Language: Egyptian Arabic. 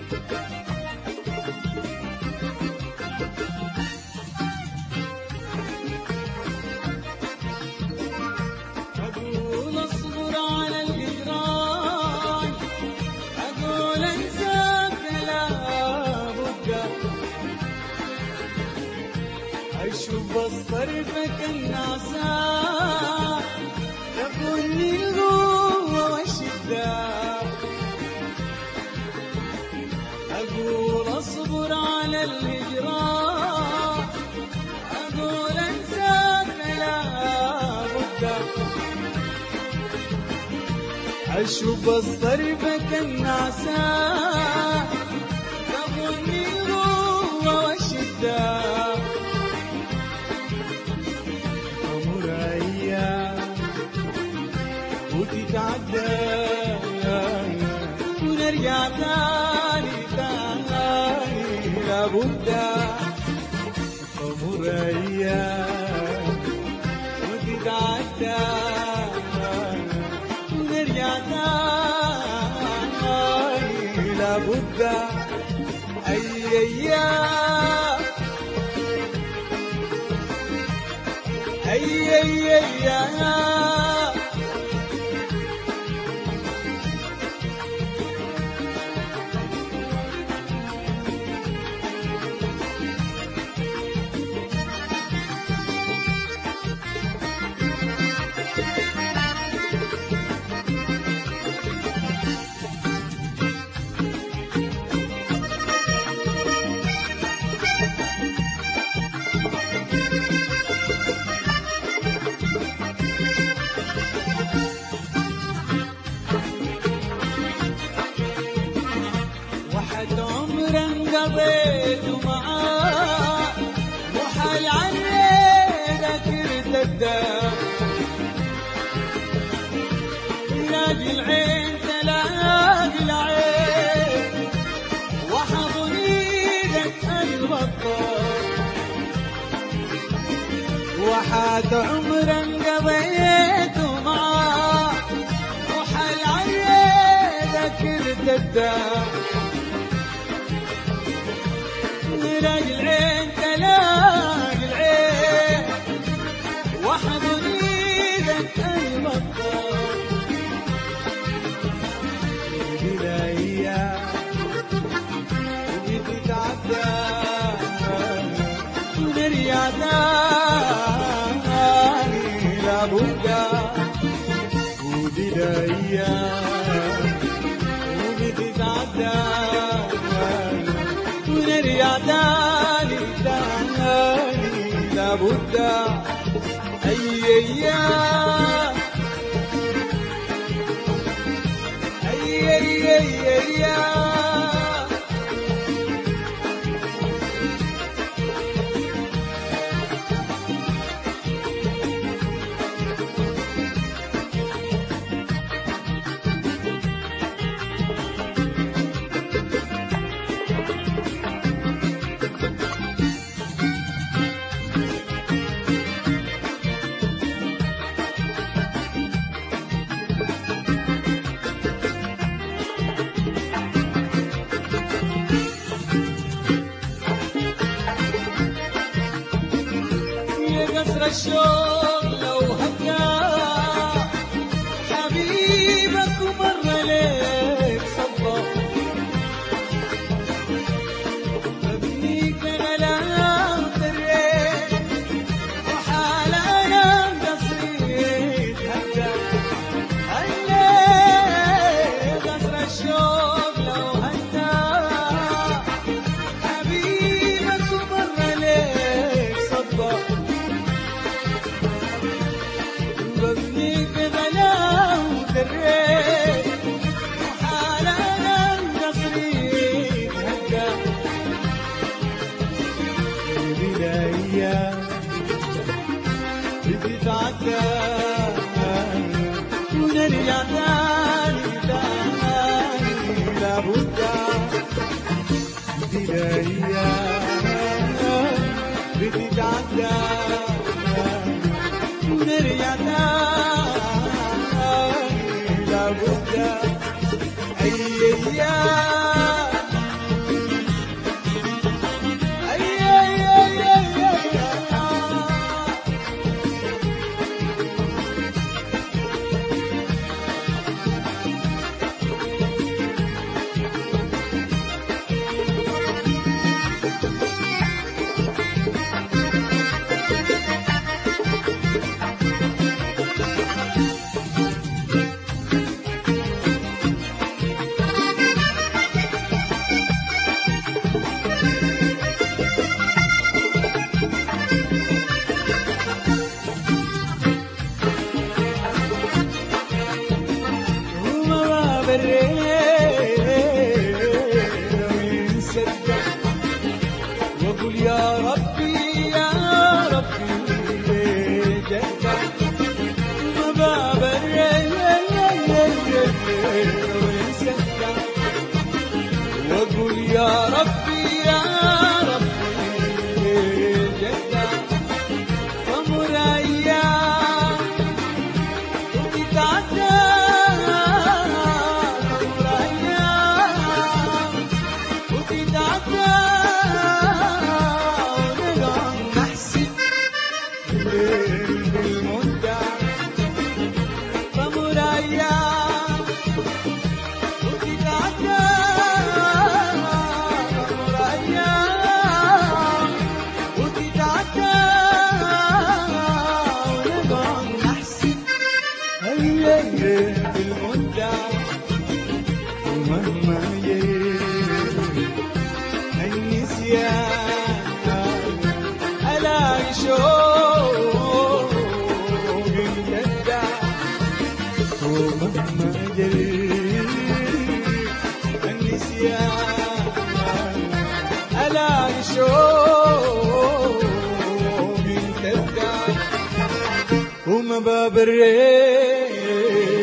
أقول اصبر على الهجران أقول انساك لا بد أشوف الصرفك النعسان تقولني القوة والشدة أقول اصبر على الهجران أقول انساك لا بد أشوف الصرفك النعسان تظني القوة والشدة تمر أيام وتتعدى ونرجع تاني تاني لابد تمر أيام وتتعدى ونرجع تاني لابد أي أيام أي أي أيام واحد عمر انقضيت معاه وحال عني ذاكرة الدار تلاقي العين تلاقي العين وحضن ايدك البطال وحد عمر انقضيت معاه وحال عني ذاكرة الدار تلاقي العين تلاقي العين واحضن ايدك المطر بلا ايام وبتتعدى ونرجع تاني لابد وبلا ايام وبتتعدى ونرجع تاني تاني لابد أي أيام أي أي أي أيام يا قصر الشوق لو هكا حبيبك مر ليك صبر مبنيك غلاوة الريح وحال انا قصيد هكا هلا قصر الشوق لو هكا حبيبك مر ليك صبر ببنيك بلاوة الريح وحالا قصري هكا البداية بتتعدى ونرجع تاني تاني لابد بداية بتتعدى ونرجع تاني لابد أي أيام واقول يا ربي يا ربي جدا ما باب ونسكت واقول يا ربي يا ربي جدا وامر ايام وتتعدى وامر ايام وتتعدى ونقعد نحسب بالمدة وامر ايام وتتعدى وامر ايام وتتعدى ونقعد نحسب هيا بالمدة ومهما جيت النسيان ألاقي شوق جدة ومهما جريت النسيان ألاقي شوق جدة وما باب الريح